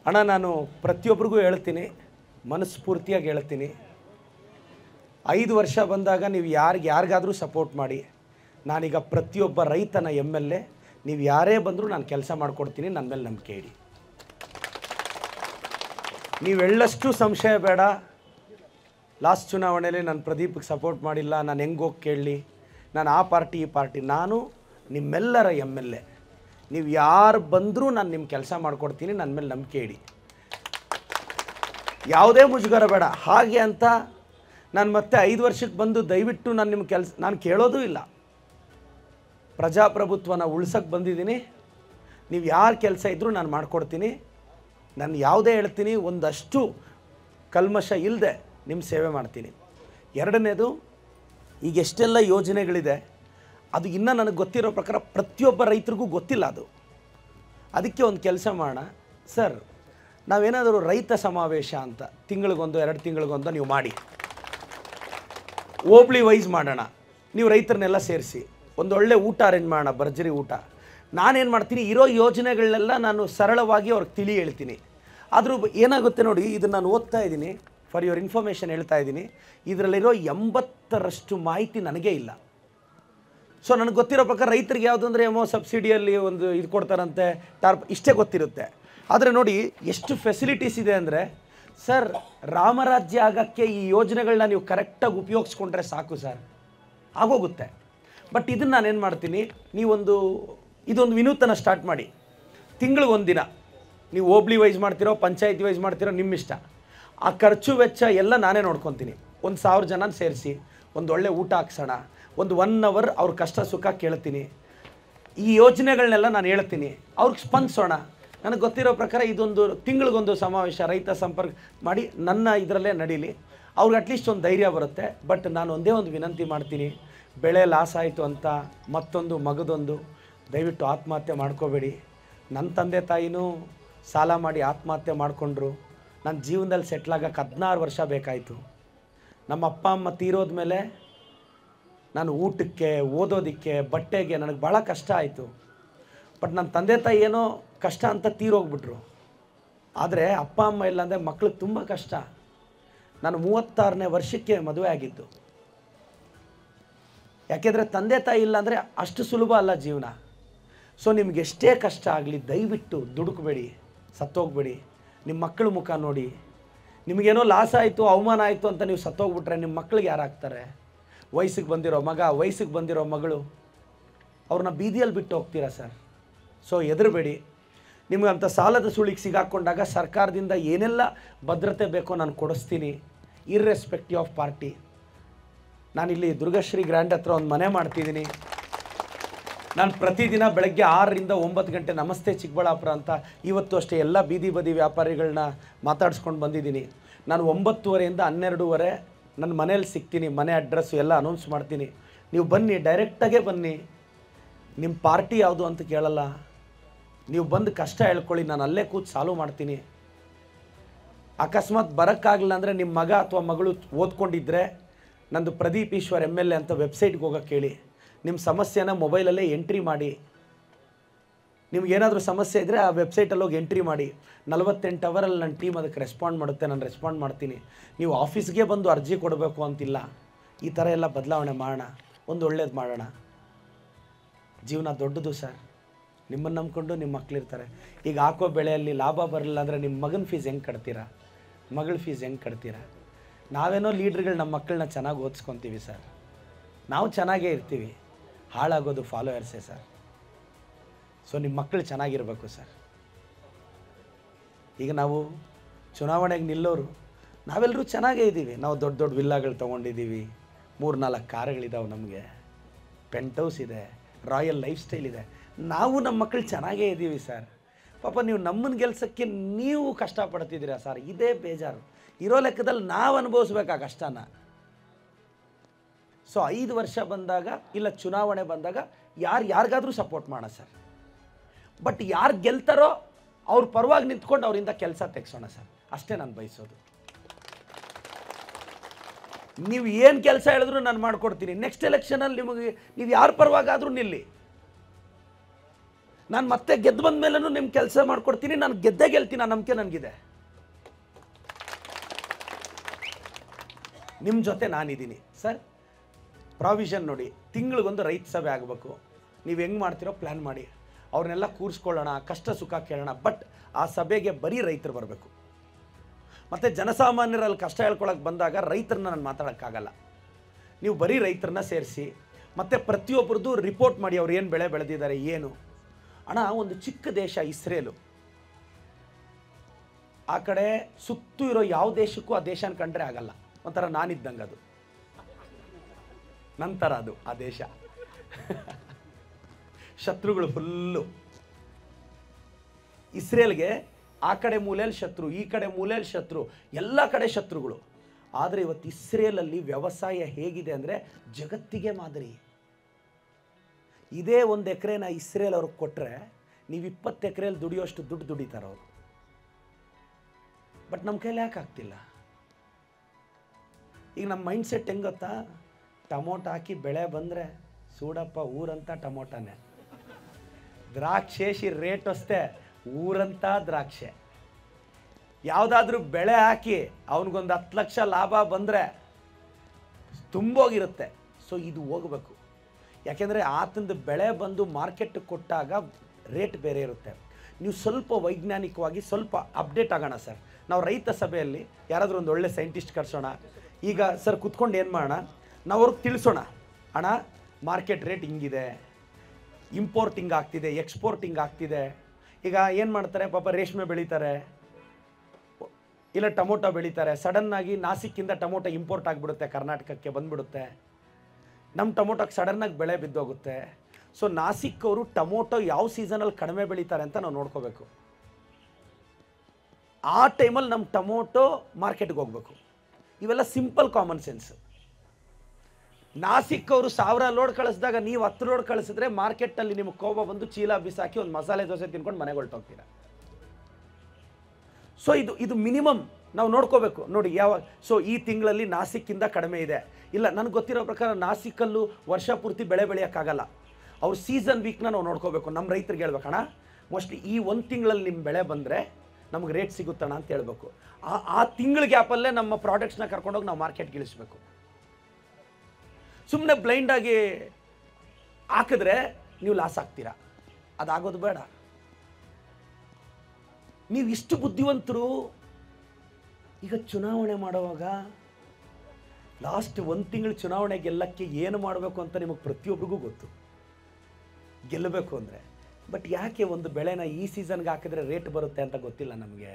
ಅಣ್ಣ ನಾನು ಪ್ರತಿಯೊಬ್ಬರಿಗೂ ಹೇಳ್ತೀನಿ ಮನಸ್ಫೂರ್ತಿಯಾಗಿ ಹೇಳ್ತೀನಿ ಐದು ವರ್ಷ ಬಂದಾಗ ನೀವು ಯಾರಿಗೆ ಯಾರಿಗಾದರೂ ಸಪೋರ್ಟ್ ಮಾಡಿ ನಾನೀಗ ಪ್ರತಿಯೊಬ್ಬ ರೈತನ ಎಮ್ ಎಲ್ ಎ ನೀವು ಯಾರೇ ಬಂದರೂ ನಾನು ಕೆಲಸ ಮಾಡಿಕೊಡ್ತೀನಿ ನನ್ನ ಮೇಲೆ ನಂಬಿಕೆ ಇಡಿ ನೀವೆಳ್ಳಷ್ಟು ಸಂಶಯ ಬೇಡ ಲಾಸ್ಟ್ ಚುನಾವಣೆಯಲ್ಲಿ ನಾನು ಪ್ರದೀಪ್ಗೆ ಸಪೋರ್ಟ್ ಮಾಡಿಲ್ಲ ನಾನು ಹೆಂಗೆ ಹೋಗಿ ಕೇಳಲಿ ನಾನು ಆ ಪಾರ್ಟಿ ಈ ಪಾರ್ಟಿ ನಾನು ನಿಮ್ಮೆಲ್ಲರ ಎಮ್ ಎಲ್ ಎ ನೀವು ಯಾರು ಬಂದರೂ ನಾನು ನಿಮ್ಮ ಕೆಲಸ ಮಾಡಿಕೊಡ್ತೀನಿ ನನ್ನ ಮೇಲೆ ನಂಬಿಕೆ ಇಡಿ ಯಾವುದೇ ಮುಜುಗರ ಬೇಡ ಹಾಗೆ ಅಂತ ನಾನು ಮತ್ತೆ ಐದು ವರ್ಷಕ್ಕೆ ಬಂದು ದಯವಿಟ್ಟು ನಾನು ನಿಮ್ಮ ಕೆಲಸ ನಾನು ಕೇಳೋದೂ ಇಲ್ಲ ಪ್ರಜಾಪ್ರಭುತ್ವನ ಉಳ್ಸಕ್ಕೆ ಬಂದಿದ್ದೀನಿ ನೀವು ಯಾರ ಕೆಲಸ ಇದ್ದರೂ ನಾನು ಮಾಡಿಕೊಡ್ತೀನಿ ನಾನು ಯಾವುದೇ ಹೇಳ್ತೀನಿ ಒಂದಷ್ಟು ಕಲ್ಮಶ ಇಲ್ಲದೆ ನಿಮ್ಮ ಸೇವೆ ಮಾಡ್ತೀನಿ ಎರಡನೇದು ಈಗ ಎಷ್ಟೆಲ್ಲ ಯೋಜನೆಗಳಿದೆ ಅದು ಇನ್ನೂ ನನಗೆ ಗೊತ್ತಿರೋ ಪ್ರಕಾರ ಪ್ರತಿಯೊಬ್ಬ ರೈತರಿಗೂ ಗೊತ್ತಿಲ್ಲ ಅದು ಅದಕ್ಕೆ ಒಂದು ಕೆಲಸ ಮಾಡೋಣ ಸರ್ ನಾವೇನಾದರೂ ರೈತ ಸಮಾವೇಶ ಅಂತ ತಿಂಗಳಿಗೊಂದು ಎರಡು ತಿಂಗಳಿಗೊಂದು ನೀವು ಮಾಡಿ ಹೋಬ್ಳಿ ವೈಸ್ ಮಾಡೋಣ ನೀವು ರೈತರನ್ನೆಲ್ಲ ಸೇರಿಸಿ ಒಂದು ಒಳ್ಳೆ ಊಟ ಅರೇಂಜ್ ಮಾಡೋಣ ಭರ್ಜರಿ ಊಟ ನಾನೇನು ಮಾಡ್ತೀನಿ ಇರೋ ಯೋಜನೆಗಳನ್ನೆಲ್ಲ ನಾನು ಸರಳವಾಗಿ ಅವ್ರಿಗೆ ತಿಳಿ ಹೇಳ್ತೀನಿ ಆದರೂ ಏನಾಗುತ್ತೆ ನೋಡಿ ಇದನ್ನು ನಾನು ಓದ್ತಾ ಇದ್ದೀನಿ ಫಾರ್ ಯುವರ್ ಇನ್ಫಾರ್ಮೇಷನ್ ಹೇಳ್ತಾ ಇದ್ದೀನಿ ಇದರಲ್ಲಿರೋ ಎಂಬತ್ತರಷ್ಟು ಮಾಹಿತಿ ನನಗೇ ಇಲ್ಲ ಸೊ ನನಗೆ ಗೊತ್ತಿರೋ ಪ್ರಕಾರ ರೈತರಿಗೆ ಯಾವುದು ಅಂದರೆ ಏನೋ ಸಬ್ಸಿಡಿಯಲ್ಲಿ ಒಂದು ಇದು ಕೊಡ್ತಾರಂತೆ ಟಾರ್ಪ್ ಇಷ್ಟೇ ಗೊತ್ತಿರುತ್ತೆ ಆದರೆ ನೋಡಿ ಎಷ್ಟು ಫೆಸಿಲಿಟೀಸ್ ಇದೆ ಅಂದರೆ ಸರ್ ರಾಮರಾಜ್ಯ ಆಗಕ್ಕೆ ಈ ಯೋಜನೆಗಳನ್ನ ನೀವು ಕರೆಕ್ಟಾಗಿ ಉಪಯೋಗಿಸ್ಕೊಂಡ್ರೆ ಸಾಕು ಸರ್ ಆಗೋಗುತ್ತೆ ಬಟ್ ಇದನ್ನು ನಾನೇನು ಮಾಡ್ತೀನಿ ನೀವೊಂದು ಇದೊಂದು ವಿನೂತನ ಸ್ಟಾರ್ಟ್ ಮಾಡಿ ತಿಂಗಳಿಗೊಂದು ದಿನ ನೀವು ಹೋಬ್ಳಿ ವೈಸ್ ಮಾಡ್ತಿರೋ ಪಂಚಾಯತಿ ವೈಸ್ ಮಾಡ್ತಿರೋ ನಿಮ್ಮ ಇಷ್ಟ ಆ ಖರ್ಚು ವೆಚ್ಚ ಎಲ್ಲ ನಾನೇ ನೋಡ್ಕೊತೀನಿ ಒಂದು ಸಾವಿರ ಜನ ಸೇರಿಸಿ ಒಂದು ಒಳ್ಳೆ ಊಟ ಹಾಕ್ಸೋಣ ಒಂದು ಒನ್ ಅವರ್ ಅವ್ರ ಕಷ್ಟ ಸುಖ ಕೇಳ್ತೀನಿ ಈ ಯೋಜನೆಗಳನ್ನೆಲ್ಲ ನಾನು ಹೇಳ್ತೀನಿ ಅವ್ರಿಗೆ ಸ್ಪಂದಿಸೋಣ ನನಗೆ ಗೊತ್ತಿರೋ ಪ್ರಕಾರ ಇದೊಂದು ತಿಂಗಳಿಗೊಂದು ಸಮಾವೇಶ ರೈತ ಸಂಪರ್ಕ ಮಾಡಿ ನನ್ನ ಇದರಲ್ಲೇ ನಡೀಲಿ ಅವ್ರಿಗೆ ಅಟ್ಲೀಸ್ಟ್ ಒಂದು ಧೈರ್ಯ ಬರುತ್ತೆ ಬಟ್ ನಾನು ಒಂದೇ ಒಂದು ವಿನಂತಿ ಮಾಡ್ತೀನಿ ಬೆಳೆ ಲಾಸ್ ಆಯಿತು ಅಂತ ಮತ್ತೊಂದು ಮಗದೊಂದು ದಯವಿಟ್ಟು ಆತ್ಮಹತ್ಯೆ ಮಾಡ್ಕೋಬೇಡಿ ನನ್ನ ತಂದೆ ತಾಯಿನೂ ಸಾಲ ಮಾಡಿ ಆತ್ಮಹತ್ಯೆ ಮಾಡಿಕೊಂಡ್ರು ನನ್ನ ಜೀವನದಲ್ಲಿ ಸೆಟ್ಲಾಗಕ್ಕೆ ಹದಿನಾರು ವರ್ಷ ಬೇಕಾಯಿತು ನಮ್ಮ ಅಪ್ಪ ಅಮ್ಮ ತೀರೋದ ಮೇಲೆ ನಾನು ಊಟಕ್ಕೆ ಓದೋದಕ್ಕೆ ಬಟ್ಟೆಗೆ ನನಗೆ ಭಾಳ ಕಷ್ಟ ಆಯಿತು ಬಟ್ ನನ್ನ ತಂದೆ ತಾಯಿ ಏನೋ ಕಷ್ಟ ಅಂತ ತೀರೋಗ್ಬಿಟ್ರು ಆದರೆ ಅಪ್ಪ ಅಮ್ಮ ಇಲ್ಲ ಅಂದರೆ ಮಕ್ಳಿಗೆ ತುಂಬ ಕಷ್ಟ ನಾನು ಮೂವತ್ತಾರನೇ ವರ್ಷಕ್ಕೆ ಮದುವೆ ಆಗಿದ್ದು ಯಾಕೆಂದರೆ ತಂದೆ ತಾಯಿ ಇಲ್ಲ ಅಂದರೆ ಅಷ್ಟು ಸುಲಭ ಅಲ್ಲ ಜೀವನ ಸೊ ನಿಮ್ಗೆ ಎಷ್ಟೇ ಕಷ್ಟ ಆಗಲಿ ದಯವಿಟ್ಟು ದುಡುಕಬೇಡಿ ಸತ್ತೋಗ್ಬೇಡಿ ನಿಮ್ಮ ಮಕ್ಕಳ ಮುಖ ನೋಡಿ ನಿಮಗೇನೋ ಲಾಸ್ ಆಯಿತು ಅವಮಾನ ಆಯಿತು ಅಂತ ನೀವು ಸತ್ತೋಗ್ಬಿಟ್ರೆ ನಿಮ್ಮ ಮಕ್ಳಿಗೆ ಯಾರು ಆಗ್ತಾರೆ ವಯಸ್ಸಿಗೆ ಬಂದಿರೋ ಮಗ ವಯಸ್ಸಿಗೆ ಬಂದಿರೋ ಮಗಳು ಅವ್ರನ್ನ ಬೀದಿಯಲ್ಲಿ ಬಿಟ್ಟು ಹೋಗ್ತೀರಾ ಸರ್ ಸೊ ಹೆದರಬೇಡಿ ನಿಮಗಂಥ ಸಾಲದ ಸುಳಿಗೆ ಸಿಗಾಕೊಂಡಾಗ ಸರ್ಕಾರದಿಂದ ಏನೆಲ್ಲ ಭದ್ರತೆ ಬೇಕೋ ನಾನು ಕೊಡಿಸ್ತೀನಿ ಇರ್ರೆಸ್ಪೆಕ್ಟಿವ್ ಆಫ್ ಪಾರ್ಟಿ ನಾನಿಲ್ಲಿ ದುರ್ಗಶ್ರೀ ಗ್ರ್ಯಾಂಡ್ ಹತ್ರ ಒಂದು ಮನೆ ಮಾಡ್ತಿದ್ದೀನಿ ನಾನು ಪ್ರತಿದಿನ ಬೆಳಗ್ಗೆ ಆರರಿಂದ ಒಂಬತ್ತು ಗಂಟೆ ನಮಸ್ತೆ ಚಿಕ್ಕಬಳ್ಳಾಪುರ ಅಂತ ಇವತ್ತು ಅಷ್ಟೇ ಎಲ್ಲ ಬೀದಿ ಬದಿ ವ್ಯಾಪಾರಿಗಳನ್ನ ಮಾತಾಡ್ಸ್ಕೊಂಡು ಬಂದಿದ್ದೀನಿ ನಾನು ಒಂಬತ್ತುವರೆಯಿಂದ ಹನ್ನೆರಡೂವರೆ ನನ್ನ ಮನೇಲಿ ಸಿಗ್ತೀನಿ ಮನೆ ಅಡ್ರೆಸ್ಸು ಎಲ್ಲ ಅನೌನ್ಸ್ ಮಾಡ್ತೀನಿ ನೀವು ಬನ್ನಿ ಡೈರೆಕ್ಟಾಗೇ ಬನ್ನಿ ನಿಮ್ಮ ಪಾರ್ಟಿ ಯಾವುದು ಅಂತ ಕೇಳಲ್ಲ ನೀವು ಬಂದು ಕಷ್ಟ ಹೇಳ್ಕೊಳ್ಳಿ ನಾನು ಅಲ್ಲೇ ಕೂತು ಸಾಲ್ವ್ ಮಾಡ್ತೀನಿ ಅಕಸ್ಮಾತ್ ಬರೋಕ್ಕಾಗಲಿಲ್ಲ ಅಂದರೆ ನಿಮ್ಮ ಮಗ ಅಥವಾ ಮಗಳು ಓದ್ಕೊಂಡಿದ್ರೆ ನಂದು Pradeep Eshwar M L A ಅಂತ ವೆಬ್ಸೈಟ್ಗೆ ಹೋಗೋಕೆ ಹೇಳಿ ನಿಮ್ಮ ಸಮಸ್ಯೆನ ಮೊಬೈಲಲ್ಲೇ ಎಂಟ್ರಿ ಮಾಡಿ ನಿಮ್ಗೇನಾದರೂ ಸಮಸ್ಯೆ ಇದ್ದರೆ ಆ ವೆಬ್ಸೈಟಲ್ಲಿ ಹೋಗಿ ಎಂಟ್ರಿ ಮಾಡಿ ನಲವತ್ತೆಂಟು ಅವರಲ್ಲಿ ನನ್ನ ಟೀಮ್ ಅದಕ್ಕೆ ರೆಸ್ಪಾಂಡ್ ಮಾಡುತ್ತೆ ನಾನು ರೆಸ್ಪಾಂಡ್ ಮಾಡ್ತೀನಿ ನೀವು ಆಫೀಸ್ಗೆ ಬಂದು ಅರ್ಜಿ ಕೊಡಬೇಕು ಅಂತಿಲ್ಲ ಈ ಥರ ಎಲ್ಲ ಬದಲಾವಣೆ ಮಾಡೋಣ ಒಂದು ಒಳ್ಳೇದು ಮಾಡೋಣ ಜೀವನ ದೊಡ್ಡದು ಸರ್ ನಿಮ್ಮನ್ನು ನಂಬ್ಕೊಂಡು ನಿಮ್ಮ ಮಕ್ಕಳಿರ್ತಾರೆ ಈಗ ಹಾಕೋ ಬೆಳೆಯಲ್ಲಿ ಲಾಭ ಬರಲಿಲ್ಲ ಅಂದರೆ ನಿಮ್ಮ ಮಗನ ಫೀಸ್ ಹೆಂಗೆ ಕಟ್ತೀರಾ ಮಗಳ ಫೀಸ್ ಹೆಂಗೆ ಕಟ್ತೀರಾ ನಾವೇನೋ ಲೀಡ್ರ್ಗಳು ನಮ್ಮ ಮಕ್ಕಳನ್ನ ಚೆನ್ನಾಗಿ ಓದಿಸ್ಕೊತೀವಿ ಸರ್ ನಾವು ಚೆನ್ನಾಗೇ ಇರ್ತೀವಿ ಹಾಳಾಗೋದು ಫಾಲೋವರ್ಸೇ ಸರ್ ಸೊ ನಿಮ್ಮ ಮಕ್ಕಳು ಚೆನ್ನಾಗಿರಬೇಕು ಸರ್ ಈಗ ನಾವು ಚುನಾವಣೆಗೆ ನಿಲ್ಲೋರು ನಾವೆಲ್ಲರೂ ಚೆನ್ನಾಗೇ ಇದ್ದೀವಿ ನಾವು ದೊಡ್ಡ ದೊಡ್ಡ ವಿಲ್ಲಾಗಳು ತೊಗೊಂಡಿದ್ದೀವಿ ಮೂರು ನಾಲ್ಕು ಕಾರುಗಳಿದ್ದಾವೆ ನಮಗೆ ಪೆಂಟ್ ಹೌಸ್ ಇದೆ ರಾಯಲ್ ಲೈಫ್ ಸ್ಟೈಲ್ ಇದೆ ನಾವು ನಮ್ಮ ಮಕ್ಕಳು ಚೆನ್ನಾಗೇ ಇದ್ದೀವಿ ಸರ್ ಪಾಪ ನೀವು ನಮ್ಮನ್ನು ಗೆಲ್ಸೋಕ್ಕೆ ನೀವು ಕಷ್ಟಪಡ್ತಿದ್ದೀರಾ ಸರ್ ಇದೇ ಬೇಜಾರು ಇರೋ ಲೆಕ್ಕದಲ್ಲಿ ನಾವು ಅನುಭವಿಸ್ಬೇಕು ಆ ಕಷ್ಟನ ಸೊ ಐದು ವರ್ಷ ಬಂದಾಗ ಇಲ್ಲ ಚುನಾವಣೆ ಬಂದಾಗ ಯಾರು ಯಾರಿಗಾದರೂ ಸಪೋರ್ಟ್ ಮಾಡೋಣ ಸರ್ ಬಟ್ ಯಾರು ಗೆಲ್ತಾರೋ ಅವ್ರ ಪರವಾಗಿ ನಿಂತ್ಕೊಂಡು ಅವರಿಂದ ಕೆಲಸ ತೆಗ್ಸೋಣ ಸರ್ ಅಷ್ಟೇ ನಾನು ಬಯಸೋದು ನೀವು ಏನು ಕೆಲಸ ಹೇಳಿದ್ರು ನಾನು ಮಾಡಿಕೊಡ್ತೀನಿ ನೆಕ್ಸ್ಟ್ ಎಲೆಕ್ಷನಲ್ಲಿ ನಿಮಗೆ ನೀವು ಯಾರ ಪರವಾಗಾದರೂ ನಿಲ್ಲಿ ನಾನು ಮತ್ತೆ ಗೆದ್ದು ಬಂದ ಮೇಲೂ ನಿಮ್ಮ ಕೆಲಸ ಮಾಡ್ಕೊಡ್ತೀನಿ ನಾನು ಗೆದ್ದೇ ಗೆಲ್ತೀನಿ ಆ ನಂಬಿಕೆ ನನಗಿದೆ ನಿಮ್ಮ ಜೊತೆ ನಾನಿದ್ದೀನಿ ಸರ್ ಪ್ರಾವಿಷನ್ ನೋಡಿ ತಿಂಗಳಿಗೊಂದು ರೈತ ಸಭೆ ಆಗಬೇಕು ನೀವು ಹೆಂಗೆ ಮಾಡ್ತೀರೋ ಪ್ಲ್ಯಾನ್ ಮಾಡಿ ಅವ್ರನ್ನೆಲ್ಲ ಕೂರಿಸ್ಕೊಳ್ಳೋಣ ಕಷ್ಟ ಸುಖ ಕೇಳೋಣ ಬಟ್ ಆ ಸಭೆಗೆ ಬರೀ ರೈತರು ಬರಬೇಕು ಮತ್ತು ಜನಸಾಮಾನ್ಯರಲ್ಲಿ ಕಷ್ಟ ಹೇಳ್ಕೊಳಕ್ಕೆ ಬಂದಾಗ ರೈತರನ್ನ ನಾನು ಮಾತಾಡೋಕ್ಕಾಗಲ್ಲ ನೀವು ಬರೀ ರೈತರನ್ನ ಸೇರಿಸಿ ಮತ್ತು ಪ್ರತಿಯೊಬ್ಬರದ್ದು ರಿಪೋರ್ಟ್ ಮಾಡಿ ಅವ್ರು ಏನು ಬೆಳೆ ಬೆಳೆದಿದ್ದಾರೆ ಏನು ಅಣ್ಣ ಒಂದು ಚಿಕ್ಕ ದೇಶ ಇಸ್ರೇಲು ಆ ಕಡೆ ಸುತ್ತು ಇರೋ ಯಾವ ದೇಶಕ್ಕೂ ಆ ದೇಶನ ಕಂಡ್ರೆ ಆಗಲ್ಲ ಒಂಥರ ನಾನಿದ್ದಂಗೆ ಅದು ನಂತರ ಅದು ಆ ದೇಶ ಶತ್ರುಗಳು ಫುಲ್ಲು ಇಸ್ರೇಲ್ಗೆ ಆ ಕಡೆ ಮೂಲೆಯಲ್ಲಿ ಶತ್ರು ಈ ಕಡೆ ಮೂಲೆಯಲ್ಲಿ ಶತ್ರು ಎಲ್ಲ ಕಡೆ ಶತ್ರುಗಳು ಆದರೆ ಇವತ್ತು ಇಸ್ರೇಲಲ್ಲಿ ವ್ಯವಸಾಯ ಹೇಗಿದೆ ಅಂದರೆ ಜಗತ್ತಿಗೆ ಮಾದರಿ ಇದೇ ಒಂದು ಎಕರೆನ ಇಸ್ರೇಲ್ ಅವ್ರಿಗೆ ಕೊಟ್ಟರೆ ನೀವು ಇಪ್ಪತ್ತು ಎಕರೆಯಲ್ಲಿ ದುಡಿಯೋಷ್ಟು ದುಡ್ಡು ದುಡಿತಾರೆ ಅವರು ಬಟ್ ನಮ್ಮ ಕೈಲಿ ಯಾಕೆ ಆಗ್ತಿಲ್ಲ ಈಗ ನಮ್ಮ ಮೈಂಡ್ ಸೆಟ್ ಹೆಂಗೆ ಗೊತ್ತಾ ಟಮೋಟ ಹಾಕಿ ಬೆಳೆ ಬಂದರೆ ಸೂಡಪ್ಪ ಊರಂತ ಟಮೋಟನೇ ದ್ರಾಕ್ಷೇಶಿ ರೇಟ್ ಅಷ್ಟೇ ಊರಂತ ದ್ರಾಕ್ಷೆ ಯಾವುದಾದ್ರೂ ಬೆಳೆ ಹಾಕಿ ಅವನಿಗೊಂದು ಹತ್ತು ಲಕ್ಷ ಲಾಭ ಬಂದರೆ ತುಂಬೋಗಿರುತ್ತೆ ಸೊ ಇದು ಹೋಗಬೇಕು ಯಾಕೆಂದರೆ ಆತಂದು ಬೆಳೆ ಬಂದು ಮಾರ್ಕೆಟ್ ಕೊಟ್ಟಾಗ ರೇಟ್ ಬೇರೆ ಇರುತ್ತೆ ನೀವು ಸ್ವಲ್ಪ ವೈಜ್ಞಾನಿಕವಾಗಿ ಸ್ವಲ್ಪ ಅಪ್ಡೇಟ್ ಆಗೋಣ ಸರ್ ನಾವು ರೈತ ಸಭೆಯಲ್ಲಿ ಯಾರಾದರೂ ಒಂದು ಒಳ್ಳೆ ಸೈಂಟಿಸ್ಟ್ ಕರ್ಸೋಣ ಈಗ ಸರ್ ಕುತ್ಕೊಂಡು ಏನು ಮಾಡೋಣ ನಾವು ಅವ್ರಿಗೆ ತಿಳಿಸೋಣ ಅಣ್ಣ ಮಾರ್ಕೆಟ್ ರೇಟ್ ಹಿಂಗಿದೆ ಇಂಪೋರ್ಟಿಂಗ್ ಆಗ್ತಿದೆ ಎಕ್ಸ್ಪೋರ್ಟಿಂಗ್ ಆಗ್ತಿದೆ ಈಗ ಏನು ಮಾಡ್ತಾರೆ ಪಾಪ ರೇಷ್ಮೆ ಬೆಳೀತಾರೆ ಇಲ್ಲ ಟೊಮೊಟೊ ಬೆಳೀತಾರೆ ಸಡನ್ನಾಗಿ ನಾಸಿಕ್ಕಿಂದ ಟೊಮೊಟೊ ಇಂಪೋರ್ಟ್ ಆಗಿಬಿಡುತ್ತೆ ಕರ್ನಾಟಕಕ್ಕೆ ಬಂದ್ಬಿಡುತ್ತೆ ನಮ್ಮ ಟೊಮೊಟೊಗೆ ಸಡನ್ನಾಗಿ ಬೆಳೆ ಬಿದ್ದೋಗುತ್ತೆ ಸೊ ನಾಸಿಕ್ ಅವರು ಟೊಮೊಟೊ ಯಾವ ಸೀಸನಲ್ಲಿ ಕಡಿಮೆ ಬೆಳೀತಾರೆ ಅಂತ ನಾವು ನೋಡ್ಕೋಬೇಕು ಆ ಟೈಮಲ್ಲಿ ನಮ್ಮ ಟೊಮೊಟೊ ಮಾರ್ಕೆಟ್ಗೆ ಹೋಗ್ಬೇಕು ಇವೆಲ್ಲ ಸಿಂಪಲ್ ಕಾಮನ್ ಸೆನ್ಸ್ ನಾಸಿಕ್ ಅವರು ಸಾವಿರ ಲೋಡ್ ಕಳಿಸಿದಾಗ ನೀವು ಹತ್ತು ಲೋಡ್ ಕಳಿಸಿದ್ರೆ ಮಾರ್ಕೆಟಲ್ಲಿ ನಿಮಗೆ ಕೋಪ ಬಂದು ಚೀಲ ಬಿಸಾಕಿ ಒಂದು ಮಸಾಲೆ ದೋಸೆ ತಿನ್ಕೊಂಡು ಮನೆಗೆ ಹೊರಟೋಗ್ತೀರಾ ಸೊ ಇದು ಇದು ಮಿನಿಮಮ್ ನಾವು ನೋಡ್ಕೋಬೇಕು ನೋಡಿ ಯಾವಾಗ ಸೊ ಈ ತಿಂಗಳಲ್ಲಿ ನಾಸಿಕ್ಕಿಂದ ಕಡಿಮೆ ಇದೆ ಇಲ್ಲ ನನಗೆ ಗೊತ್ತಿರೋ ಪ್ರಕಾರ ನಾಸಿಕಲ್ಲೂ ವರ್ಷ ಪೂರ್ತಿ ಬೆಳೆ ಬೆಳೆಯೋಕ್ಕಾಗಲ್ಲ ಅವ್ರ ಸೀಸನ್ ವೀಕ್ನ ನಾವು ನೋಡ್ಕೋಬೇಕು ನಮ್ಮ ರೈತರಿಗೆ ಹೇಳ್ಬೇಕಣ್ಣ ಮೋಸ್ಟ್ಲಿ ಈ ಒಂದು ತಿಂಗಳಲ್ಲಿ ನಿಮ್ಮ ಬೆಳೆ ಬಂದರೆ ನಮಗೆ ರೇಟ್ ಸಿಗುತ್ತಣ್ಣ ಅಂತ ಹೇಳ್ಬೇಕು ಆ ಆ ತಿಂಗಳ ಗ್ಯಾಪಲ್ಲೇ ನಮ್ಮ ಪ್ರಾಡಕ್ಟ್ಸ್ನ ಕರ್ಕೊಂಡೋಗಿ ನಾವು ಮಾರ್ಕೆಟ್ಗೆ ಇಳಿಸ್ಬೇಕು ಸುಮ್ಮನೆ ಬ್ಲೈಂಡಾಗಿ ಹಾಕಿದ್ರೆ ನೀವು ಲಾಸ್ ಆಗ್ತೀರಾ ಅದಾಗೋದು ಬೇಡ ನೀವು ಇಷ್ಟು ಬುದ್ಧಿವಂತರು ಈಗ ಚುನಾವಣೆ ಮಾಡುವಾಗ ಲಾಸ್ಟ್ ಒಂದು ತಿಂಗಳು ಚುನಾವಣೆ ಗೆಲ್ಲಕ್ಕೆ ಏನು ಮಾಡಬೇಕು ಅಂತ ನಿಮಗೆ ಪ್ರತಿಯೊಬ್ಬರಿಗೂ ಗೊತ್ತು ಗೆಲ್ಲಬೇಕು ಅಂದರೆ ಬಟ್ ಯಾಕೆ ಒಂದು ಬೆಳೆನ ಈ ಸೀಸನ್ಗೆ ಹಾಕಿದ್ರೆ ರೇಟ್ ಬರುತ್ತೆ ಅಂತ ಗೊತ್ತಿಲ್ಲ ನಮಗೆ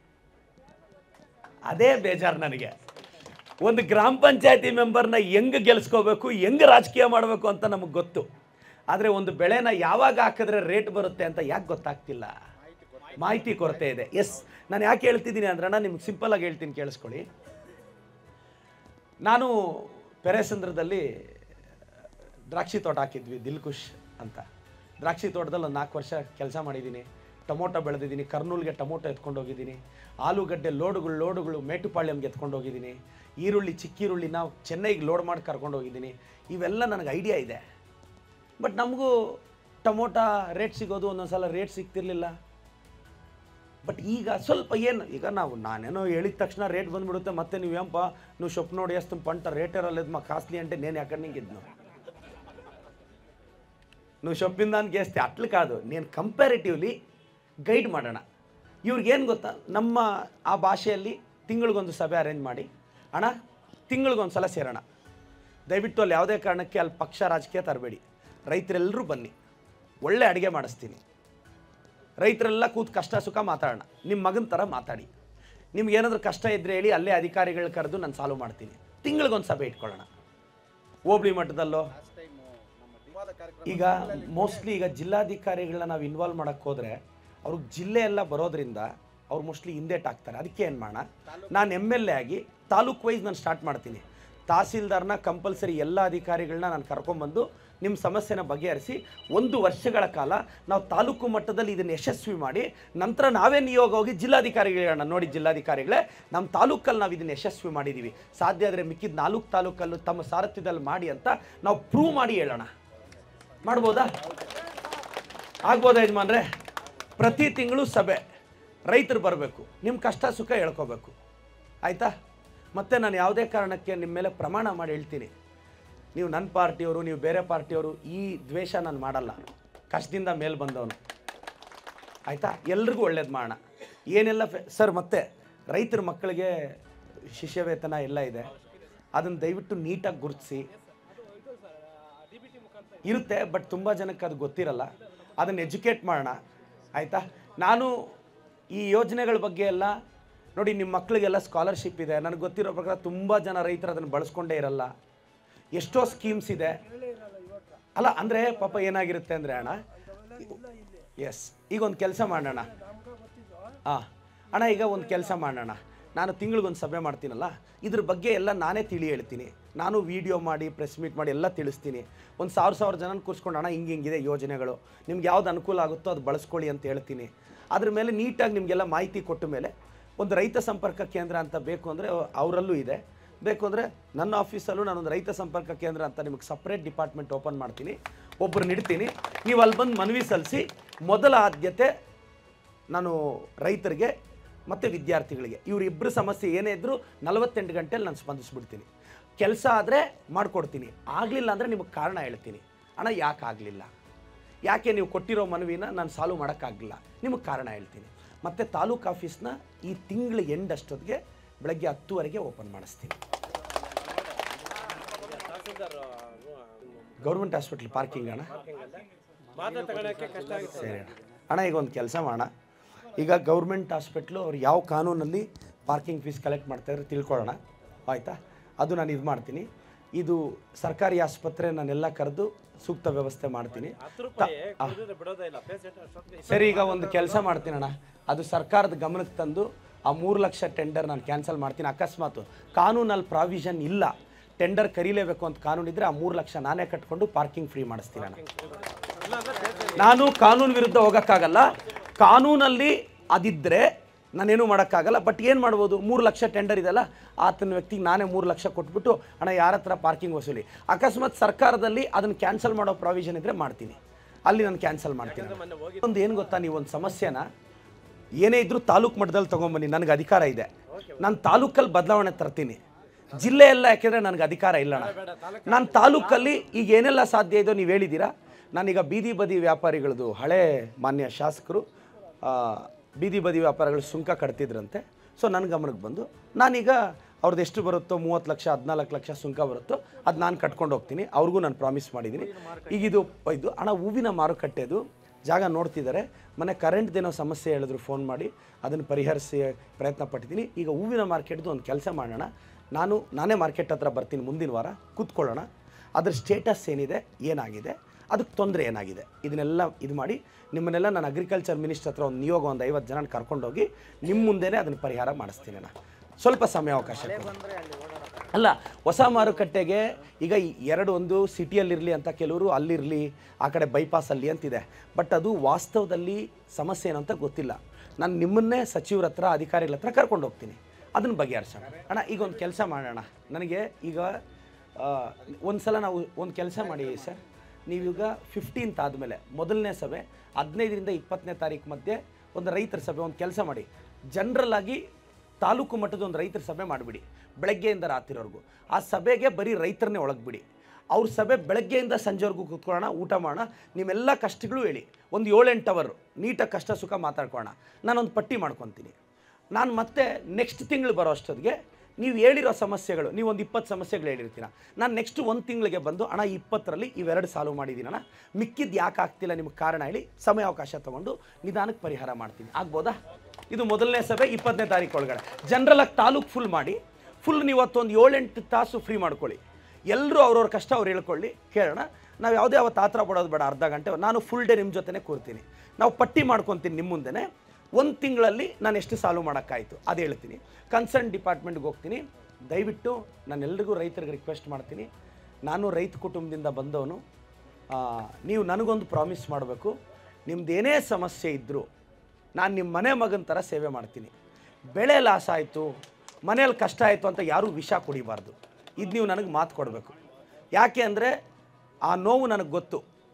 ಅದೇ ಬೇಜಾರು ನನಗೆ ಒಂದು ಗ್ರಾಮ ಪಂಚಾಯತಿ ಮೆಂಬರ್ನ ಹೆಂಗೆ ಗೆಲ್ಸ್ಕೋಬೇಕು ಹೆಂಗೆ ರಾಜಕೀಯ ಮಾಡಬೇಕು ಅಂತ ನಮಗೆ ಗೊತ್ತು ಆದರೆ ಒಂದು ಬೆಳೆನ ಯಾವಾಗ ಹಾಕಿದ್ರೆ ರೇಟ್ ಬರುತ್ತೆ ಅಂತ ಯಾಕೆ ಗೊತ್ತಾಗ್ತಿಲ್ಲ ಮಾಹಿತಿ ಕೊರತೆ ಇದೆ ಎಸ್ ನಾನು ಯಾಕೆ ಹೇಳ್ತಿದ್ದೀನಿ ಅಂದ್ರಣ್ಣ ನಿಮ್ಗೆ ಸಿಂಪಲ್ ಆಗಿ ಹೇಳ್ತೀನಿ ಕೇಳಿಸ್ಕೊಳ್ಳಿ ನಾನು ಪೆರೇಸಂದ್ರದಲ್ಲಿ ದ್ರಾಕ್ಷಿ ತೋಟ ಹಾಕಿದ್ವಿ ದಿಲ್ಕುಶ್ ಅಂತ ದ್ರಾಕ್ಷಿ ತೋಟದಲ್ಲಿ ಒಂದು ನಾಲ್ಕು ವರ್ಷ ಕೆಲಸ ಮಾಡಿದ್ದೀನಿ ಟೊಮೊಟೊ ಬೆಳೆದಿದ್ದೀನಿ ಕರ್ನೂಲ್ಗೆ ಟೊಮೊಟೊ ಎತ್ಕೊಂಡು ಹೋಗಿದ್ದೀನಿ ಆಲೂಗಡ್ಡೆ ಲೋಡುಗಳು ಲೋಡುಗಳು ಮೇಟುಪಾಳ್ಯಂಗೆ ಎತ್ಕೊಂಡು ಹೋಗಿದ್ದೀನಿ ಈರುಳ್ಳಿ ಚಿಕ್ಕ ಈರುಳ್ಳಿ ನಾವು ಚೆನ್ನೈಗೆ ಲೋಡ್ ಮಾಡಿ ಕರ್ಕೊಂಡು ಹೋಗಿದ್ದೀನಿ ಇವೆಲ್ಲ ನನಗೆ ಐಡಿಯಾ ಇದೆ ಬಟ್ ನಮಗೂ ಟೊಮೊಟೊ ರೇಟ್ ಸಿಗೋದು ಒಂದೊಂದು ಸಲ ರೇಟ್ ಸಿಗ್ತಿರ್ಲಿಲ್ಲ ಬಟ್ ಈಗ ಸ್ವಲ್ಪ ಏನು ಈಗ ನಾವು ನಾನೇನೋ ಹೇಳಿದ ತಕ್ಷಣ ರೇಟ್ ಬಂದ್ಬಿಡುತ್ತೆ ಮತ್ತೆ ನೀವು ಏನಪ್ಪ ನೀವು ಶೊಪ್ ನೋಡಿ ಎಷ್ಟು ಪಂಟ ರೇಟ್ ಇರಲ್ಲ ಮಾ ಕಾಸ್ಟ್ಲಿ అంటే నేను ఎక్కడి నుంచి ఇద్దాను నువ్వు షొప్పిన దానికి వేస్తే అట్లు కాదు నేను ಕಂಪ್ಯಾರಿಟಿವ್ಲಿ ಗೈಡ್ ಮಾಡೋಣ ಇವ್ರಿಗೇನು ಗೊತ್ತಾ ನಮ್ಮ ಆ ಭಾಷೆಯಲ್ಲಿ ತಿಂಗಳಿಗೊಂದು ಸಭೆ ಅರೇಂಜ್ ಮಾಡಿ ಅಣ್ಣ ತಿಂಗಳಿಗೊಂದು ಸಲ ಸೇರೋಣ ದಯವಿಟ್ಟು ಅಲ್ಲಿ ಯಾವುದೇ ಕಾರಣಕ್ಕೆ ಅಲ್ಲಿ ಪಕ್ಷ ರಾಜಕೀಯ ತರಬೇಡಿ ರೈತರೆಲ್ಲರೂ ಬನ್ನಿ ಒಳ್ಳೆ ಅಡುಗೆ ಮಾಡಿಸ್ತೀನಿ ರೈತರೆಲ್ಲ ಕೂತು ಕಷ್ಟ ಸುಖ ಮಾತಾಡೋಣ ನಿಮ್ಮ ಮಗನ ಥರ ಮಾತಾಡಿ ನಿಮ್ಗೆ ಏನಾದರೂ ಕಷ್ಟ ಇದ್ದರೆ ಹೇಳಿ ಅಲ್ಲೇ ಅಧಿಕಾರಿಗಳು ಕರೆದು ನಾನು ಸಾಲ್ವ್ ಮಾಡ್ತೀನಿ ತಿಂಗಳಿಗೊಂದು ಸಭೆ ಇಟ್ಕೊಳ್ಳೋಣ ಹೋಬಳಿ ಮಟ್ಟದಲ್ಲೋ ಈಗ ಮೋಸ್ಟ್ಲಿ ಈಗ ಜಿಲ್ಲಾಧಿಕಾರಿಗಳನ್ನ ನಾವು ಇನ್ವಾಲ್ವ್ ಮಾಡೋಕ್ಕೆ ಹೋದರೆ ಅವ್ರಿಗೆ ಜಿಲ್ಲೆ ಎಲ್ಲ ಬರೋದ್ರಿಂದ ಅವ್ರು ಮೋಸ್ಟ್ಲಿ ಹಿಂದೇಟ್ ಆಗ್ತಾರೆ ಅದಕ್ಕೆ ಏನು ಮಾಡೋಣ ನಾನು ಎಮ್ ಎಲ್ ಎ ಆಗಿ ತಾಲೂಕ್ ವೈಸ್ ನಾನು ಸ್ಟಾರ್ಟ್ ಮಾಡ್ತೀನಿ ತಹಸೀಲ್ದಾರ್ನ ಕಂಪಲ್ಸರಿ ಎಲ್ಲ ಅಧಿಕಾರಿಗಳನ್ನ ನಾನು ಕರ್ಕೊಂಬಂದು ನಿಮ್ಮ ಸಮಸ್ಯೆನ ಬಗೆಹರಿಸಿ ಒಂದು ವರ್ಷಗಳ ಕಾಲ ನಾವು ತಾಲೂಕು ಮಟ್ಟದಲ್ಲಿ ಇದನ್ನು ಯಶಸ್ವಿ ಮಾಡಿ ನಂತರ ನಾವೇ ನಿಯೋಗ ಹೋಗಿ ಜಿಲ್ಲಾಧಿಕಾರಿಗಳನ್ನ ನೋಡಿ ಜಿಲ್ಲಾಧಿಕಾರಿಗಳೇ ನಮ್ಮ ತಾಲೂಕಲ್ಲಿ ನಾವು ಇದನ್ನು ಯಶಸ್ವಿ ಮಾಡಿದ್ದೀವಿ ಸಾಧ್ಯ ಆದರೆ ಮಿಕ್ಕಿದ ನಾಲ್ಕು ತಾಲೂಕಲ್ಲೂ ತಮ್ಮ ಸಾರಥ್ಯದಲ್ಲಿ ಮಾಡಿ ಅಂತ ನಾವು ಪ್ರೂವ್ ಮಾಡಿ ಹೇಳೋಣ ಮಾಡ್ಬೋದಾ ಆಗ್ಬೋದಾ ಯಜಮಾನ್ರೆ ಪ್ರತಿ ತಿಂಗಳು ಸಭೆ ರೈತರು ಬರಬೇಕು ನಿಮ್ಮ ಕಷ್ಟ ಸುಖ ಹೇಳ್ಕೋಬೇಕು ಆಯಿತಾ ಮತ್ತೆ ನಾನು ಯಾವುದೇ ಕಾರಣಕ್ಕೆ ನಿಮ್ಮ ಮೇಲೆ ಪ್ರಮಾಣ ಮಾಡಿ ಹೇಳ್ತೀನಿ ನೀವು ನನ್ನ ಪಾರ್ಟಿಯವರು ನೀವು ಬೇರೆ ಪಾರ್ಟಿಯವರು ಈ ದ್ವೇಷ ನಾನು ಮಾಡಲ್ಲ ಕಷ್ಟದಿಂದ ಮೇಲೆ ಬಂದವನು ಆಯಿತಾ ಎಲ್ರಿಗೂ ಒಳ್ಳೇದು ಮಾಡೋಣ ಏನೆಲ್ಲ ಫೆ ಸರ್ ಮತ್ತೆ ರೈತರ ಮಕ್ಕಳಿಗೆ ಶಿಷ್ಯ ವೇತನ ಎಲ್ಲ ಇದೆ ಅದನ್ನು ದಯವಿಟ್ಟು ನೀಟಾಗಿ ಗುರುತಿಸಿ ಇರುತ್ತೆ ಬಟ್ ತುಂಬ ಜನಕ್ಕೆ ಅದು ಗೊತ್ತಿರಲ್ಲ ಅದನ್ನು ಎಜುಕೇಟ್ ಮಾಡೋಣ ಆಯಿತಾ ನಾನು ಈ ಯೋಜನೆಗಳ ಬಗ್ಗೆ ಎಲ್ಲ ನೋಡಿ ನಿಮ್ಮ ಮಕ್ಕಳಿಗೆಲ್ಲ ಸ್ಕಾಲರ್ಶಿಪ್ ಇದೆ ನನಗೆ ಗೊತ್ತಿರೋ ಪ್ರಕಾರ ತುಂಬ ಜನ ರೈತರು ಅದನ್ನು ಬಳಸ್ಕೊಂಡೇ ಇರಲ್ಲ ಎಷ್ಟೋ ಸ್ಕೀಮ್ಸ್ ಇದೆ ಅಲ್ಲ ಅಂದರೆ ಪಾಪ ಏನಾಗಿರುತ್ತೆ ಅಂದರೆ ಅಣ್ಣ ಎಸ್ ಈಗ ಒಂದು ಕೆಲಸ ಮಾಡೋಣ ಹಾಂ ಅಣ್ಣ ಈಗ ಒಂದು ಕೆಲಸ ಮಾಡೋಣ ನಾನು ತಿಂಗಳಿಗೊಂದು ಸಭೆ ಮಾಡ್ತೀನಲ್ಲ ಇದ್ರ ಬಗ್ಗೆ ಎಲ್ಲ ನಾನೇ ತಿಳಿ ಹೇಳ್ತೀನಿ ನಾನು ವಿಡಿಯೋ ಮಾಡಿ ಪ್ರೆಸ್ ಮೀಟ್ ಮಾಡಿ ಎಲ್ಲ ತಿಳಿಸ್ತೀನಿ ಒಂದು ಸಾವಿರ ಸಾವಿರ ಜನ ಕೂರಿಸ್ಕೊಂಡು ಅಣ್ಣ ಹಿಂಗೆ ಹಿಂಗಿದೆ ಯೋಜನೆಗಳು ನಿಮ್ಗೆ ಯಾವ್ದು ಅನುಕೂಲ ಆಗುತ್ತೋ ಅದು ಬಳಸ್ಕೊಳ್ಳಿ ಅಂತ ಹೇಳ್ತೀನಿ ಅದ್ರ ಮೇಲೆ ನೀಟಾಗಿ ನಿಮಗೆಲ್ಲ ಮಾಹಿತಿ ಕೊಟ್ಟ ಮೇಲೆ ಒಂದು ರೈತ ಸಂಪರ್ಕ ಕೇಂದ್ರ ಅಂತ ಬೇಕು ಅಂದರೆ ಅವರಲ್ಲೂ ಇದೆ ಬೇಕು ಅಂದರೆ ನನ್ನ ಆಫೀಸಲ್ಲೂ ನಾನೊಂದು ರೈತ ಸಂಪರ್ಕ ಕೇಂದ್ರ ಅಂತ ನಿಮಗೆ ಸಪ್ರೇಟ್ ಡಿಪಾರ್ಟ್ಮೆಂಟ್ ಓಪನ್ ಮಾಡ್ತೀನಿ ಒಬ್ಬರು ಇಡ್ತೀನಿ ನೀವು ಅಲ್ಲಿ ಬಂದು ಮನವಿ ಸಲ್ಲಿಸಿ ಮೊದಲ ಆದ್ಯತೆ ನಾನು ರೈತರಿಗೆ ಮತ್ತು ವಿದ್ಯಾರ್ಥಿಗಳಿಗೆ ಇವರಿಬ್ಬರು ಸಮಸ್ಯೆ ಏನೇ ಇದ್ದರೂ ನಲವತ್ತೆಂಟು ಗಂಟೆಲಿ ನಾನು ಸ್ಪಂದಿಸ್ಬಿಡ್ತೀನಿ ಕೆಲಸ ಆದರೆ ಮಾಡಿಕೊಡ್ತೀನಿ ಆಗಲಿಲ್ಲ ಅಂದರೆ ನಿಮಗೆ ಕಾರಣ ಹೇಳ್ತೀನಿ ಅಣ್ಣ ಯಾಕೆ ಆಗಲಿಲ್ಲ ಯಾಕೆ ನೀವು ಕೊಟ್ಟಿರೋ ಮನವಿನ ನಾನು ಸಾಲ್ವ್ ಮಾಡೋಕ್ಕಾಗಲಿಲ್ಲ ನಿಮಗೆ ಕಾರಣ ಹೇಳ್ತೀನಿ ಮತ್ತು ತಾಲೂಕು ಆಫೀಸ್ನ ಈ ತಿಂಗಳ ಎಂಡ್ ಅಷ್ಟೊತ್ತಿಗೆ ಬೆಳಗ್ಗೆ ಹತ್ತುವರೆಗೆ ಓಪನ್ ಮಾಡಿಸ್ತೀನಿ ಗೌರ್ಮೆಂಟ್ ಹಾಸ್ಪಿಟ್ಲ್ ಪಾರ್ಕಿಂಗ್ ಅಣ್ಣ ಮಾತ್ರ ತಗೊಳಕ್ಕೆ ಕಷ್ಟ ಆಗುತ್ತೆ ಸರಿ ಅಣ್ಣ ಅಣ್ಣ ಈಗ ಒಂದು ಕೆಲಸ ಮಾಡೋಣ ಈಗ ಗೌರ್ಮೆಂಟ್ ಹಾಸ್ಪಿಟ್ಲು ಅವ್ರು ಯಾವ ಕಾನೂನಲ್ಲಿ ಪಾರ್ಕಿಂಗ್ ಫೀಸ್ ಕಲೆಕ್ಟ್ ಮಾಡ್ತಾಯಿದ್ರೆ ತಿಳ್ಕೊಳ್ಳೋಣ ಆಯಿತಾ ಅದು ನಾನು ಇದು ಮಾಡ್ತೀನಿ ಇದು ಸರ್ಕಾರಿ ಆಸ್ಪತ್ರೆ ನಾನೆಲ್ಲ ಕರೆದು ಸೂಕ್ತ ವ್ಯವಸ್ಥೆ ಮಾಡ್ತೀನಿ ಹತ್ತು ರೂಪಾಯಿ ಕುಡಿದ್ರೆ ಬಿಡೋದೇ ಇಲ್ಲ ಪೇಷಂಟ್ ಅಷ್ಟೊತ್ತಿಗೆ ಸರಿ ಈಗ ಒಂದು ಕೆಲಸ ಮಾಡ್ತೀನಿ ಅಣ್ಣ ಅದು ಸರ್ಕಾರದ ಗಮನಕ್ಕೆ ತಂದು ಆ ಮೂರು ಲಕ್ಷ ಟೆಂಡರ್ ನಾನು ಕ್ಯಾನ್ಸಲ್ ಮಾಡ್ತೀನಿ ಅಕಸ್ಮಾತ್ ಕಾನೂನಲ್ಲಿ ಪ್ರಾವಿಷನ್ ಇಲ್ಲ ಟೆಂಡರ್ ಕರೀಲೇಬೇಕು ಅಂತ ಕಾನೂನು ಇದ್ದರೆ ಆ ಮೂರು ಲಕ್ಷ ನಾನೇ ಕಟ್ಕೊಂಡು ಪಾರ್ಕಿಂಗ್ ಫ್ರೀ ಮಾಡಿಸ್ತೀನಿ ಅಣ್ಣ ನಾನು ಕಾನೂನು ವಿರುದ್ಧ ಹೋಗೋಕ್ಕಾಗಲ್ಲ ಕಾನೂನಲ್ಲಿ ಅದಿದ್ದರೆ ನಾನೇನು ಮಾಡೋಕ್ಕಾಗಲ್ಲ ಬಟ್ ಏನು ಮಾಡ್ಬೋದು ಮೂರು ಲಕ್ಷ ಟೆಂಡರ್ ಇದೆಲ್ಲ ಆತನ ವ್ಯಕ್ತಿಗೆ ನಾನೇ ಮೂರು ಲಕ್ಷ ಕೊಟ್ಬಿಟ್ಟು ಅಣ್ಣ ಯಾರ ಹತ್ರ ಪಾರ್ಕಿಂಗ್ ವಸೂಲಿ ಅಕಸ್ಮಾತ್ ಸರ್ಕಾರದಲ್ಲಿ ಅದನ್ನು ಕ್ಯಾನ್ಸಲ್ ಮಾಡೋ ಪ್ರಾವಿಷನ್ ಇದ್ದರೆ ಮಾಡ್ತೀನಿ ಅಲ್ಲಿ ನಾನು ಕ್ಯಾನ್ಸಲ್ ಮಾಡ್ತೀನಿ ಒಂದು ಏನು ಗೊತ್ತಾ ನೀವು ಒಂದು ಸಮಸ್ಯೆನ ಏನೇ ಇದ್ರೂ ತಾಲೂಕು ಮಟ್ಟದಲ್ಲಿ ತೊಗೊಂಬನ್ನಿ ನನಗೆ ಅಧಿಕಾರ ಇದೆ ನಾನು ತಾಲೂಕಲ್ಲಿ ಬದಲಾವಣೆ ತರ್ತೀನಿ ಜಿಲ್ಲೆ ಎಲ್ಲ ಯಾಕೆಂದರೆ ನನಗೆ ಅಧಿಕಾರ ಇಲ್ಲ ನಾನು ತಾಲೂಕಲ್ಲಿ ಈಗ ಏನೆಲ್ಲ ಸಾಧ್ಯ ಇದೋ ನೀವು ಹೇಳಿದ್ದೀರಾ ನಾನೀಗ ಬೀದಿ ಬದಿ ವ್ಯಾಪಾರಿಗಳದ್ದು ಹಳೆ ಮಾನ್ಯ ಶಾಸಕರು ಆ, ಬೀದಿ ಬದಿ ವ್ಯಾಪಾರಗಳು ಸುಂಕ ಕಟ್ತಿದ್ರಂತೆ ಸೊ ನನ್ನ ಗಮನಕ್ಕೆ ಬಂದು ನಾನೀಗ ಅವ್ರದ್ದು ಎಷ್ಟು ಬರುತ್ತೋ ಮೂವತ್ತು ಲಕ್ಷ ಹದಿನಾಲ್ಕು ಲಕ್ಷ ಸುಂಕ ಬರುತ್ತೋ ಅದು ನಾನು ಕಟ್ಕೊಂಡು ಹೋಗ್ತೀನಿ ಅವ್ರಿಗೂ ನಾನು ಪ್ರಾಮಿಸ್ ಮಾಡಿದ್ದೀನಿ ಈಗ ಇದು ಇದು ಹಣ ಹೂವಿನ ಮಾರುಕಟ್ಟೆದು ಜಾಗ ನೋಡ್ತಿದ್ದಾರೆ ಮನೆ ಕರೆಂಟ್ದೇನೋ ಸಮಸ್ಯೆ ಹೇಳಿದ್ರು ಫೋನ್ ಮಾಡಿ ಅದನ್ನು ಪರಿಹರಿಸಿ ಪ್ರಯತ್ನ ಪಟ್ಟಿದ್ದೀನಿ ಈಗ ಹೂವಿನ ಮಾರ್ಕೆಟ್ದು ಒಂದು ಕೆಲಸ ಮಾಡೋಣ ನಾನು ನಾನೇ ಮಾರ್ಕೆಟ್ ಹತ್ರ ಬರ್ತೀನಿ ಮುಂದಿನ ವಾರ ಕೂತ್ಕೊಳ್ಳೋಣ ಅದ್ರ ಸ್ಟೇಟಸ್ ಏನಿದೆ ಏನಾಗಿದೆ ಅದಕ್ಕೆ ತೊಂದರೆ ಏನಾಗಿದೆ ಇದನ್ನೆಲ್ಲ ಇದು ಮಾಡಿ ನಿಮ್ಮನ್ನೆಲ್ಲ ನಾನು ಅಗ್ರಿಕಲ್ಚರ್ ಮಿನಿಸ್ಟರ್ ಹತ್ರ ಒಂದು ನಿಯೋಗ ಒಂದು ಐವತ್ತು ಜನ ಕರ್ಕೊಂಡೋಗಿ ನಿಮ್ಮ ಮುಂದೆನೇ ಅದನ್ನು ಪರಿಹಾರ ಮಾಡಿಸ್ತೀನಿ ನಾನು ಸ್ವಲ್ಪ ಸಮಯಾವಕಾಶ ಕೊಡಿ. ಅಲ್ಲ ಹೊಸ ಮಾರುಕಟ್ಟೆಗೆ ಈಗ ಈ ಎರಡು ಒಂದು ಸಿಟಿಯಲ್ಲಿರಲಿ ಅಂತ ಕೆಲವರು ಅಲ್ಲಿರಲಿ ಆ ಕಡೆ ಬೈಪಾಸ್ ಅಲ್ಲಿ ಅಂತಿದೆ ಬಟ್ ಅದು ವಾಸ್ತವದಲ್ಲಿ ಸಮಸ್ಯೆ ಏನು ಅಂತ ಗೊತ್ತಿಲ್ಲ ನಾನು ನಿಮ್ಮನ್ನೇ ಸಚಿವರ ಹತ್ರ ಅಧಿಕಾರಿಗಳ ಹತ್ರ ಕರ್ಕೊಂಡು ಹೋಗ್ತೀನಿ ಅದನ್ನು ಬಗೆಹರಿಸೋಣ ಅಣ್ಣ ಈಗ ಒಂದು ಕೆಲಸ ಮಾಡೋಣ ನನಗೆ ಈಗ ಒಂದು ಸಲ ನಾವು ಒಂದು ಕೆಲಸ ಮಾಡಿ ಸರ್ ನೀವೀಗ ಫಿಫ್ಟೀನ್ತ್ ಆದಮೇಲೆ ಮೊದಲನೇ ಸಭೆ ಹದಿನೈದರಿಂದ ಇಪ್ಪತ್ತನೇ ತಾರೀಕು ಮಧ್ಯೆ ಒಂದು ರೈತರ ಸಭೆ ಒಂದು ಕೆಲಸ ಮಾಡಿ ಜನರಲ್ ಆಗಿ ತಾಲೂಕು ಮಟ್ಟದ ಒಂದು ರೈತರ ಸಭೆ ಮಾಡಿಬಿಡಿ ಬೆಳಗ್ಗೆಯಿಂದ ರಾತ್ರಿವರೆಗೂ ಆ ಸಭೆಗೆ ಬರೀ ರೈತರನ್ನೇ ಒಳಗ್ಬಿಡಿ ಅವ್ರ ಸಭೆ ಬೆಳಗ್ಗೆಯಿಂದ ಸಂಜೆವರೆಗೂ ಕೂತ್ಕೊಳ್ಳೋಣ ಊಟ ಮಾಡೋಣ ನಿಮ್ಮೆಲ್ಲ ಕಷ್ಟಗಳು ಹೇಳಿ ಒಂದು ಏಳೆಂಟು ಅವರು ನೀಟಾಗಿ ಕಷ್ಟ ಸುಖ ಮಾತಾಡ್ಕೊಳ್ಳೋಣ ನಾನೊಂದು ಪಟ್ಟಿ ಮಾಡ್ಕೊತೀನಿ ನಾನು ಮತ್ತೆ ನೆಕ್ಸ್ಟ್ ತಿಂಗಳು ಬರೋ ಅಷ್ಟೊತ್ತಿಗೆ ನೀವು ಹೇಳಿರೋ ಸಮಸ್ಯೆಗಳು ನೀವು ಒಂದು ಇಪ್ಪತ್ತು ಸಮಸ್ಯೆಗಳು ಹೇಳಿರ್ತೀರ ನಾನು ನೆಕ್ಸ್ಟ್ ಒಂದು ತಿಂಗಳಿಗೆ ಬಂದು ಅಣ್ಣ ಈ ಇಪ್ಪತ್ತರಲ್ಲಿ ಇವೆರಡು ಸಾಲ್ವ್ ಮಾಡಿದ್ದೀನಣ್ಣ ಮಿಕ್ಕಿದ್ದು ಯಾಕೆ ಆಗ್ತಿಲ್ಲ ನಿಮಗೆ ಕಾರಣ ಹೇಳಿ ಸಮಯಾವಕಾಶ ತೊಗೊಂಡು ನಿಧಾನಕ್ಕೆ ಪರಿಹಾರ ಮಾಡ್ತೀನಿ ಆಗ್ಬೋದಾ ಇದು ಮೊದಲನೇ ಸಭೆ ಇಪ್ಪತ್ತನೇ ತಾರೀಕು ಒಳಗಡೆ ಜನರಲಾಗಿ ತಾಲೂಕು ಫುಲ್ ಮಾಡಿ ಫುಲ್ ನೀವು ಅವತ್ತೊಂದು ಏಳೆಂಟು ತಾಸು ಫ್ರೀ ಮಾಡ್ಕೊಳ್ಳಿ ಎಲ್ಲರೂ ಅವ್ರವ್ರ ಕಷ್ಟ ಅವ್ರು ಹೇಳ್ಕೊಳ್ಳಿ ಕೇಳೋಣ ನಾವು ಯಾವುದೇ ಅವತ್ತು ಆತರ ಪಡೋದು ಬೇಡ ಅರ್ಧ ಗಂಟೆ ನಾನು ಫುಲ್ ಡೇ ನಿಮ್ಮ ಜೊತೆನೇ ಕೂರ್ತೀನಿ ನಾವು ಪಟ್ಟಿ ಮಾಡ್ಕೊತೀನಿ ನಿಮ್ಮ ಮುಂದೆನೇ ಒಂದು ತಿಂಗಳಲ್ಲಿ ನಾನು ಎಷ್ಟು ಸಾಲ್ವ್ ಮಾಡೋಕ್ಕಾಯಿತು ಅದು ಹೇಳ್ತೀನಿ ಕನ್ಸರ್ನ್ ಡಿಪಾರ್ಟ್ಮೆಂಟ್ಗೆ ಹೋಗ್ತೀನಿ ದಯವಿಟ್ಟು ನಾನು ಎಲ್ರಿಗೂ ರೈತರಿಗೆ ರಿಕ್ವೆಸ್ಟ್ ಮಾಡ್ತೀನಿ ನಾನು ರೈತ ಕುಟುಂಬದಿಂದ ಬಂದವನು ಆ, ನೀವು ನನಗೊಂದು ಪ್ರಾಮಿಸ್ ಮಾಡಬೇಕು ನಿಮ್ದು ಏನೇ ಸಮಸ್ಯೆ ಇದ್ದರೂ ನಾನು ನಿಮ್ಮ ಮನೆ ಮಗನ ಥರ ಸೇವೆ ಮಾಡ್ತೀನಿ ಬೆಳೆ ಲಾಸ್ ಆಯಿತು ಮನೇಲಿ ಕಷ್ಟ ಆಯಿತು ಅಂತ ಯಾರೂ ವಿಷ ಕುಡಿಬಾರ್ದು ಇದು ನೀವು ನನಗೆ ಮಾತು ಕೊಡಬೇಕು ಯಾಕೆ ಅಂದರೆ ಆ ನೋವು ನನಗೆ ಗೊತ್ತು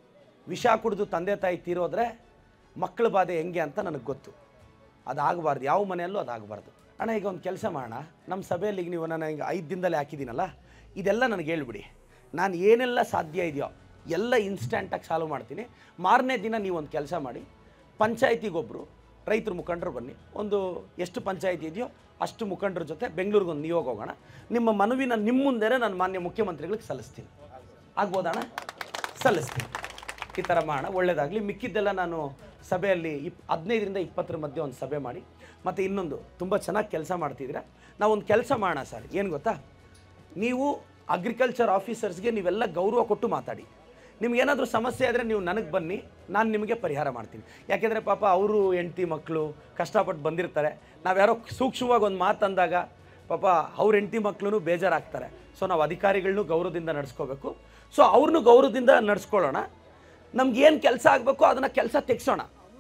ವಿಷ ಕುಡಿದು ತಂದೆ ತಾಯಿ ತೀರೋದ್ರೆ ಮಕ್ಕಳ ಬಾಧೆ ಹೆಂಗೆ ಅಂತ ನನಗೆ ಗೊತ್ತು ಅದಾಗಬಾರ್ದು ಯಾವ ಮನೆಯಲ್ಲೂ ಅದಾಗಬಾರ್ದು ಅಣ್ಣ ಈಗ ಒಂದು ಕೆಲಸ ಮಾಡೋಣ ನಮ್ಮ ಸಭೆಯಲ್ಲಿ ಈಗ ನೀವು ನಾನು ಈಗ ಐದು ದಿನದಲ್ಲಿ ಹಾಕಿದ್ದೀನಲ್ಲ ಇದೆಲ್ಲ ನನಗೆ ಹೇಳ್ಬಿಡಿ ನಾನು ಏನೆಲ್ಲ ಸಾಧ್ಯ ಇದೆಯೋ ಎಲ್ಲ ಇನ್ಸ್ಟಂಟಾಗಿ ಸಾಲ್ವ್ ಮಾಡ್ತೀನಿ ಮಾರನೇ ದಿನ ನೀವು ಒಂದು ಕೆಲಸ ಮಾಡಿ ಪಂಚಾಯತಿಗೊಬ್ಬರು ರೈತರ ಮುಖಂಡರು ಬನ್ನಿ ಒಂದು ಎಷ್ಟು ಪಂಚಾಯತಿ ಇದೆಯೋ ಅಷ್ಟು ಮುಖಂಡರ ಜೊತೆ ಬೆಂಗಳೂರಿಗೆ ಒಂದು ನಿಯೋಗ ಹೋಗೋಣ ನಿಮ್ಮ ಮನವಿನ ನಿಮ್ಮ ಮುಂದೆನೇ ನಾನು ಮಾನ್ಯ ಮುಖ್ಯಮಂತ್ರಿಗಳಿಗೆ ಸಲ್ಲಿಸ್ತೀನಿ ಆಗ್ಬೋದಣ್ಣ ಸಲ್ಲಿಸ್ತೀನಿ ಈ ಥರ ಮಾಡೋಣ ಒಳ್ಳೇದಾಗಲಿ ಮಿಕ್ಕಿದ್ದೆಲ್ಲ ನಾನು ಸಭೆಯಲ್ಲಿ ಇಪ್ ಹದಿನೈದರಿಂದ ಇಪ್ಪತ್ತರ ಮಧ್ಯೆ ಒಂದು ಸಭೆ ಮಾಡಿ ಮತ್ತು ಇನ್ನೊಂದು ತುಂಬ ಚೆನ್ನಾಗಿ ಕೆಲಸ ಮಾಡ್ತಿದ್ದೀರಾ ನಾವೊಂದು ಕೆಲಸ ಮಾಡೋಣ ಸರ್ ಏನು ಗೊತ್ತಾ ನೀವು ಅಗ್ರಿಕಲ್ಚರ್ ಆಫೀಸರ್ಸ್ಗೆ ನೀವೆಲ್ಲ ಗೌರವ ಕೊಟ್ಟು ಮಾತಾಡಿ ನಿಮ್ಗೇನಾದರೂ ಸಮಸ್ಯೆ ಆದರೆ ನೀವು ನನಗೆ ಬನ್ನಿ ನಾನು ನಿಮಗೆ ಪರಿಹಾರ ಮಾಡ್ತೀನಿ ಯಾಕೆಂದರೆ ಪಾಪ ಅವರು ಹೆಂಡ್ತಿ ಮಕ್ಕಳು ಕಷ್ಟಪಟ್ಟು ಬಂದಿರ್ತಾರೆ ನಾವ್ಯಾರೋ ಸೂಕ್ಷ್ಮವಾಗಿ ಒಂದು ಮಾತಂದಾಗ ಪಾಪ ಅವ್ರ ಹೆಂಡ್ತಿ ಮಕ್ಕಳು ಬೇಜಾರಾಗ್ತಾರೆ ಸೊ ನಾವು ಅಧಿಕಾರಿಗಳನ್ನೂ ಗೌರವದಿಂದ ನಡೆಸ್ಕೋಬೇಕು ಸೊ ಅವ್ರನ್ನೂ ಗೌರವದಿಂದ ನಡೆಸ್ಕೊಳ್ಳೋಣ ನಮ್ಗೆ ಏನು ಕೆಲಸ ಆಗಬೇಕು ಅದನ್ನು ಕೆಲಸ ತೆಗ್ಸೋಣ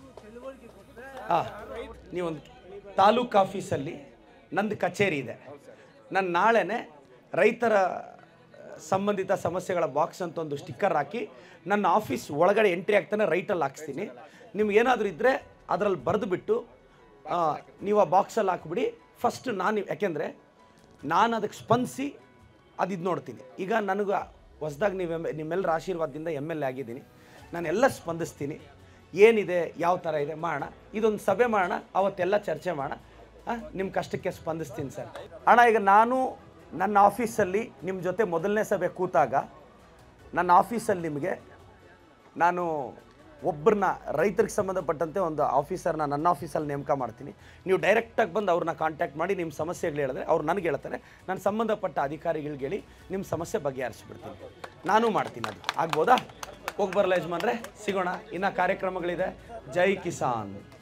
ಹಾಂ ನೀವೊಂದು ತಾಲೂಕು ಆಫೀಸಲ್ಲಿ ನಂದು ಕಚೇರಿ ಇದೆ ನಾನು ನಾಳೆನೇ ರೈತರ ಸಂಬಂಧಿತ ಸಮಸ್ಯೆಗಳ ಬಾಕ್ಸ್ ಅಂತ ಒಂದು ಸ್ಟಿಕ್ಕರ್ ಹಾಕಿ ನನ್ನ ಆಫೀಸ್ ಒಳಗಡೆ ಎಂಟ್ರಿ ಆಗ್ತಾನೆ ರೈಟಲ್ಲಿ ಹಾಕ್ಸ್ತೀನಿ ನಿಮ್ಗೆ ಏನಾದರೂ ಇದ್ದರೆ ಅದರಲ್ಲಿ ಬರೆದುಬಿಟ್ಟು ನೀವು ಆ ಬಾಕ್ಸಲ್ಲಿ ಹಾಕ್ಬಿಡಿ ಫಸ್ಟ್ ನಾನು ಯಾಕೆಂದರೆ ನಾನು ಅದಕ್ಕೆ ಸ್ಪಂದಿಸಿ ಅದು ಇದು ನೋಡ್ತೀನಿ ಈಗ ನನಗೆ ಹೊಸ್ದಾಗಿ ನೀವು ನಿಮ್ಮೆಲ್ಲರ ಆಶೀರ್ವಾದದಿಂದ ಎಮ್ ಎಲ್ ಎ ಆಗಿದ್ದೀನಿ ನಾನೆಲ್ಲ ಸ್ಪಂದಿಸ್ತೀನಿ ಏನಿದೆ ಯಾವ ಥರ ಇದೆ ಮಾಡೋಣ ಇದೊಂದು ಸಭೆ ಮಾಡೋಣ ಅವತ್ತೆಲ್ಲ ಚರ್ಚೆ ಮಾಡೋಣ ನಿಮ್ಮ ಕಷ್ಟಕ್ಕೆ ಸ್ಪಂದಿಸ್ತೀನಿ ಸರ್ ಅಣ್ಣ ಈಗ ನಾನು ನನ್ನ ಆಫೀಸಲ್ಲಿ ನಿಮ್ಮ ಜೊತೆ ಮೊದಲನೇ ಸಭೆ ಕೂತಾಗ ನನ್ನ ಆಫೀಸಲ್ಲಿ ನಿಮಗೆ ನಾನು ಒಬ್ಬರನ್ನ ರೈತರಿಗೆ ಸಂಬಂಧಪಟ್ಟಂತೆ ಒಂದು ಆಫೀಸರ್ನ ನನ್ನ ಆಫೀಸಲ್ಲಿ ನೇಮಕ ಮಾಡ್ತೀನಿ ನೀವು ಡೈರೆಕ್ಟಾಗಿ ಬಂದು ಅವ್ರನ್ನ ಕಾಂಟ್ಯಾಕ್ಟ್ ಮಾಡಿ ನಿಮ್ಮ ಸಮಸ್ಯೆಗಳು ಹೇಳಿದ್ರೆ ಅವ್ರು ನನಗೆ ಹೇಳ್ತಾರೆ ನಾನು ಸಂಬಂಧಪಟ್ಟ ಅಧಿಕಾರಿಗಳಿಗೆ ಹೇಳಿ ನಿಮ್ಮ ಸಮಸ್ಯೆ ಬಗೆಹರಿಸ್ಬಿಡ್ತೀನಿ ನಾನು ಮಾಡ್ತೀನಿ ಅದು ಆಗ್ಬೋದಾ ಹೋಗಿ ಬರಲ್ಲ ಯಜಮಾನ್ರೆ ಸಿಗೋಣ ಇನ್ನು ಕಾರ್ಯಕ್ರಮಗಳಿದೆ ಜೈ ಕಿಸಾನ್